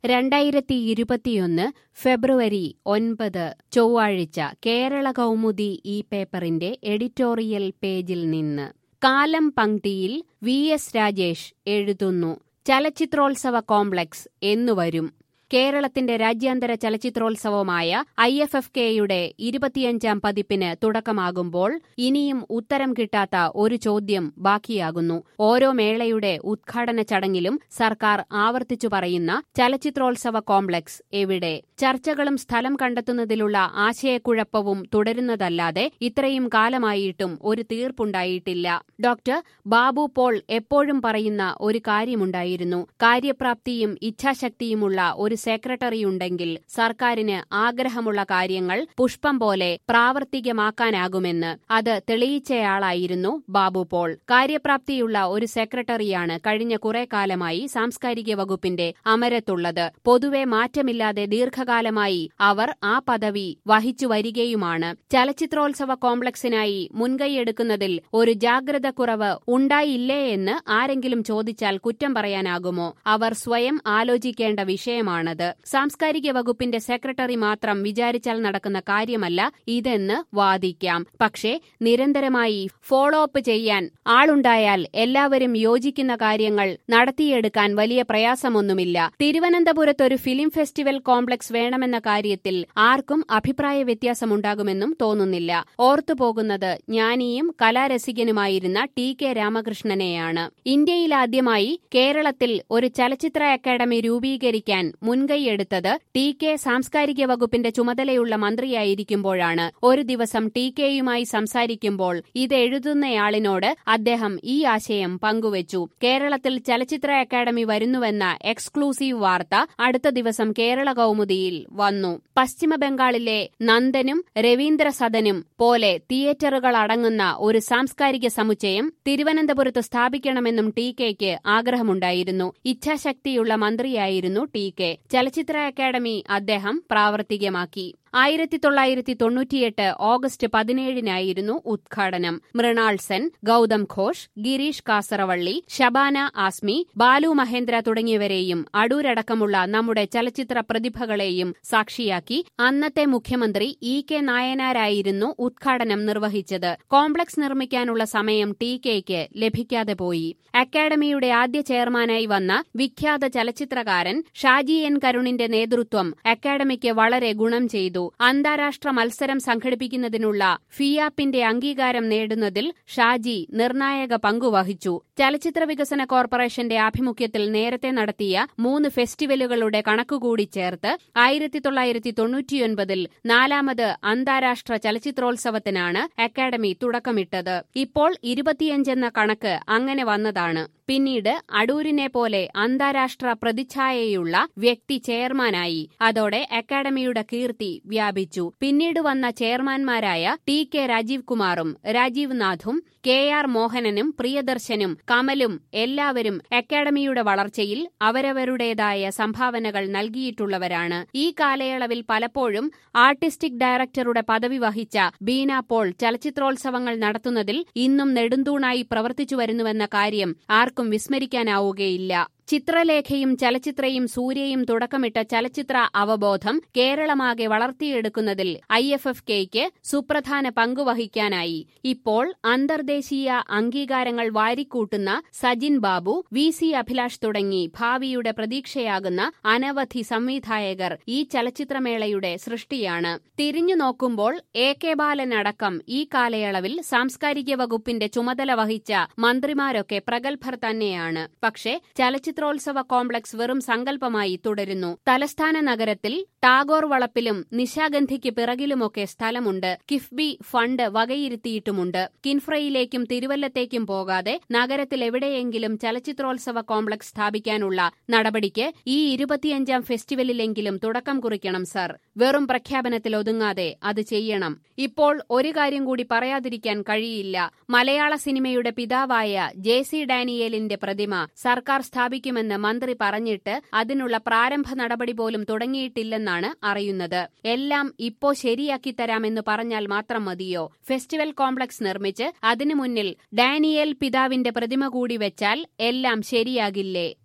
രണ്ടായിരത്തി ഇരുപത്തിയൊന്ന് ഫെബ്രുവരി ഒൻപത് ചൊവ്വാഴ്ച കേരള കൗമുദി ഈ പേപ്പറിന്റെ എഡിറ്റോറിയൽ പേജിൽ നിന്ന് കാലം പങ്ക്തിയിൽ വി എസ് രാജേഷ് എഴുതുന്നു ചലച്ചിത്രോത്സവ കോംപ്ലക്സ് എന്നുവരും കേരളത്തിന്റെ രാജ്യാന്തര ചലച്ചിത്രോത്സവമായ ഐ എഫ് എഫ് കെയുടെ ഇരുപത്തിയഞ്ചാം പതിപ്പിന് തുടക്കമാകുമ്പോൾ ഇനിയും ഉത്തരം കിട്ടാത്ത ഒരു ചോദ്യം ബാക്കിയാകുന്നു ഓരോ മേളയുടെ ഉദ്ഘാടന ചടങ്ങിലും സർക്കാർ ആവർത്തിച്ചു പറയുന്ന ചലച്ചിത്രോത്സവ കോംപ്ലക്സ് എവിടെ ചർച്ചകളും സ്ഥലം കണ്ടെത്തുന്നതിലുള്ള ആശയക്കുഴപ്പവും തുടരുന്നതല്ലാതെ ഇത്രയും കാലമായിട്ടും ഒരു തീർപ്പുണ്ടായിട്ടില്ല ഡോക്ടർ ബാബു പോൾ എപ്പോഴും പറയുന്ന ഒരു കാര്യമുണ്ടായിരുന്നു കാര്യപ്രാപ്തിയും ഇച്ഛാശക്തിയുമുള്ള ഒരു സെക്രട്ടറിയുണ്ടെങ്കിൽ സർക്കാരിന് ആഗ്രഹമുള്ള കാര്യങ്ങൾ പുഷ്പം പോലെ പ്രാവർത്തികമാക്കാനാകുമെന്ന് അത് തെളിയിച്ചയാളായിരുന്നു ബാബു പോൾ കാര്യപ്രാപ്തിയുള്ള ഒരു സെക്രട്ടറിയാണ് കഴിഞ്ഞ കുറെ കാലമായി സാംസ്കാരിക വകുപ്പിന്റെ അമരത്തുള്ളത് പൊതുവെ മാറ്റമില്ലാതെ ദീർഘകാലമായി അവർ ആ പദവി വഹിച്ചു വരികയുമാണ് ചലച്ചിത്രോത്സവ കോംപ്ലക്സിനായി മുൻകൈയെടുക്കുന്നതിൽ ഒരു ജാഗ്രത കുറവ് ഉണ്ടായില്ലേ എന്ന് ആരെങ്കിലും ചോദിച്ചാൽ കുറ്റം പറയാനാകുമോ അവർ സ്വയം ആലോചിക്കേണ്ട വിഷയമാണത് സാംസ്കാരിക വകുപ്പിന്റെ സെക്രട്ടറി മാത്രം വിചാരിച്ചാൽ നടക്കുന്ന കാര്യമല്ല ഇതെന്ന് വാദിക്കാം പക്ഷേ നിരന്തരമായി ഫോളോ അപ്പ് ചെയ്യാൻ ആളുണ്ടായാൽ എല്ലാവരും യോജിക്കുന്ന കാര്യങ്ങൾ നടത്തിയെടുക്കാൻ വലിയ പ്രയാസമൊന്നുമില്ല തിരുവനന്തപുരത്ത് ഒരു ഫിലിം ഫെസ്റ്റിവൽ കോംപ്ലക്സ് വേണമെന്ന കാര്യത്തിൽ ആർക്കും അഭിപ്രായ വ്യത്യാസമുണ്ടാകുമെന്നും തോന്നുന്നില്ല ഓർത്തുപോകുന്നത് ജ്ഞാനിയും കലാരസികനുമായിരുന്ന ടി കെ രാമകൃഷ്ണനെയാണ് ഇന്ത്യയിലാദ്യമായി കേരളത്തിൽ ഒരു ചലച്ചിത്ര അക്കാദമി രൂപീകരിക്കാൻ മുൻകൈയെടുത്തത് ടി കെ സാംസ്കാരിക വകുപ്പിന്റെ ചുമതലയുള്ള മന്ത്രിയായിരിക്കുമ്പോഴാണ് ഒരു ദിവസം ടി കെയുമായി സംസാരിക്കുമ്പോൾ ഇതെഴുതുന്നയാളിനോട് അദ്ദേഹം ഈ ആശയം പങ്കുവച്ചു കേരളത്തിൽ ചലച്ചിത്ര അക്കാദമി വരുന്നുവെന്ന എക്സ്ക്ലൂസീവ് വാർത്ത അടുത്ത ദിവസം കേരള കൗമുദിയിൽ വന്നു പശ്ചിമബംഗാളിലെ നന്ദനും രവീന്ദ്ര സദനും പോലെ തിയേറ്ററുകൾ അടങ്ങുന്ന ഒരു സാംസ്കാരിക സമുച്ചയം തിരുവനന്തപുരത്ത് സ്ഥാപിക്കണമെന്നും ടി കെക്ക് ആഗ്രഹമുണ്ടായിരുന്നു ഇച്ഛാശക്തിയുള്ള മന്ത്രിയായിരുന്നു ടി കെ ചലച്ചിത്ര അക്കാദമി അദ്ദേഹം പ്രാവർത്തികമാക്കി ആയിരത്തി തൊള്ളായിരത്തി തൊണ്ണൂറ്റിയെട്ട് ഓഗസ്റ്റ് പതിനേഴിനായിരുന്നു ഉദ്ഘാടനം മൃണാൾ സെൻ ഗൌതം ഘോഷ് ഗിരീഷ് കാസറവള്ളി ഷബാന ആസ്മി ബാലു മഹേന്ദ്ര തുടങ്ങിയവരെയും അടൂരടക്കമുള്ള നമ്മുടെ ചലച്ചിത്ര പ്രതിഭകളെയും സാക്ഷിയാക്കി അന്നത്തെ മുഖ്യമന്ത്രി ഇ കെ നായനാരായിരുന്നു ഉദ്ഘാടനം നിർവഹിച്ചത് കോംപ്ലക്സ് നിർമ്മിക്കാനുള്ള സമയം ടി കെയ്ക്ക് ലഭിക്കാതെ പോയി അക്കാദമിയുടെ ആദ്യ ചെയർമാനായി വന്ന വിഖ്യാത ചലച്ചിത്രകാരൻ ഷാജി എൻ കരുണിന്റെ നേതൃത്വം അക്കാദമിക്ക് വളരെ ഗുണം ചെയ്തു അന്താരാഷ്ട്ര മത്സരം സംഘടിപ്പിക്കുന്നതിനുള്ള ഫിയാപ്പിന്റെ അംഗീകാരം നേടുന്നതിൽ ഷാജി നിർണായക പങ്കുവഹിച്ചു ചലച്ചിത്ര വികസന കോർപ്പറേഷന്റെ ആഭിമുഖ്യത്തിൽ നേരത്തെ നടത്തിയ മൂന്ന് ഫെസ്റ്റിവലുകളുടെ കണക്കുകൂടി ചേർത്ത് ആയിരത്തി തൊള്ളായിരത്തി തൊണ്ണൂറ്റിയൊൻപതിൽ നാലാമത് അന്താരാഷ്ട്ര ചലച്ചിത്രോത്സവത്തിനാണ് അക്കാദമി തുടക്കമിട്ടത് ഇപ്പോൾ ഇരുപത്തിയഞ്ചെന്ന കണക്ക് അങ്ങനെ വന്നതാണ് പിന്നീട് അടൂരിനെ പോലെ അന്താരാഷ്ട്ര പ്രതിച്ഛായയുള്ള വ്യക്തി ചെയർമാനായി അതോടെ അക്കാദമിയുടെ കീർത്തി വ്യാപിച്ചു പിന്നീട് വന്ന ചെയർമാൻമാരായ ടി കെ രാജീവ് കുമാറും രാജീവ് നാഥും കെ ആർ മോഹനനും പ്രിയദർശനും കമലും എല്ലാവരും അക്കാദമിയുടെ വളർച്ചയിൽ അവരവരുടേതായ സംഭാവനകൾ നൽകിയിട്ടുള്ളവരാണ് ഈ കാലയളവിൽ പലപ്പോഴും ആർട്ടിസ്റ്റിക് ഡയറക്ടറുടെ പദവി വഹിച്ച ബീന പോൾ ചലച്ചിത്രോത്സവങ്ങൾ നടത്തുന്നതിൽ ഇന്നും നെടുന്തൂണായി പ്രവർത്തിച്ചു വരുന്നുവെന്ന കാര്യം ആർക്കും വിസ്മരിക്കാനാവുകയില്ല ചിത്രലേഖയും ചലച്ചിത്രയും സൂര്യയും തുടക്കമിട്ട ചലച്ചിത്ര അവബോധം കേരളമാകെ വളർത്തിയെടുക്കുന്നതിൽ ഐ എഫ് എഫ് കെയ്ക്ക് സുപ്രധാന പങ്കുവഹിക്കാനായി ഇപ്പോൾ അന്തർദേശീയ അംഗീകാരങ്ങൾ വാരിക്കൂട്ടുന്ന സജിൻ ബാബു വി സി അഭിലാഷ് തുടങ്ങി ഭാവിയുടെ പ്രതീക്ഷയാകുന്ന അനവധി സംവിധായകർ ഈ ചലച്ചിത്രമേളയുടെ സൃഷ്ടിയാണ് തിരിഞ്ഞു നോക്കുമ്പോൾ എ കെ ബാലൻ അടക്കം ഈ കാലയളവിൽ സാംസ്കാരിക വകുപ്പിന്റെ ചുമതല വഹിച്ച മന്ത്രിമാരൊക്കെ പ്രഗത്ഭർ തന്നെയാണ് പക്ഷേ ചലച്ചിത്ര ചലച്ചിത്രോത്സവ കോംപ്ലക്സ് വെറും സങ്കല്പമായി തുടരുന്നു തലസ്ഥാന നഗരത്തിൽ ടാഗോർ വളപ്പിലും നിശാഗന്ധിക്ക് പിറകിലുമൊക്കെ സ്ഥലമുണ്ട് കിഫ്ബി ഫണ്ട് വകയിരുത്തിയിട്ടുമുണ്ട് കിൻഫ്രയിലേക്കും തിരുവല്ലത്തേക്കും പോകാതെ നഗരത്തിൽ എവിടെയെങ്കിലും ചലച്ചിത്രോത്സവ കോംപ്ലക്സ് സ്ഥാപിക്കാനുള്ള നടപടിക്ക് ഈ ഇരുപത്തിയഞ്ചാം ഫെസ്റ്റിവലിലെങ്കിലും തുടക്കം കുറിക്കണം സർ വെറും പ്രഖ്യാപനത്തിൽ ഒതുങ്ങാതെ അത് ചെയ്യണം ഇപ്പോൾ ഒരു കാര്യം കൂടി പറയാതിരിക്കാൻ കഴിയില്ല മലയാള സിനിമയുടെ പിതാവായ ജെ സി ഡാനിയേലിന്റെ പ്രതിമ സർക്കാർ സ്ഥാപിക്കുമെന്ന് മന്ത്രി പറഞ്ഞിട്ട് അതിനുള്ള പ്രാരംഭ നടപടി പോലും തുടങ്ങിയിട്ടില്ലെന്നാണ് അറിയുന്നത് എല്ലാം ഇപ്പോ ശരിയാക്കി തരാമെന്ന് പറഞ്ഞാൽ മാത്രം മതിയോ ഫെസ്റ്റിവൽ കോംപ്ലക്സ് നിർമ്മിച്ച് അതിനു മുന്നിൽ ഡാനിയേൽ പിതാവിന്റെ പ്രതിമ കൂടി വെച്ചാൽ എല്ലാം ശരിയാകില്ലേ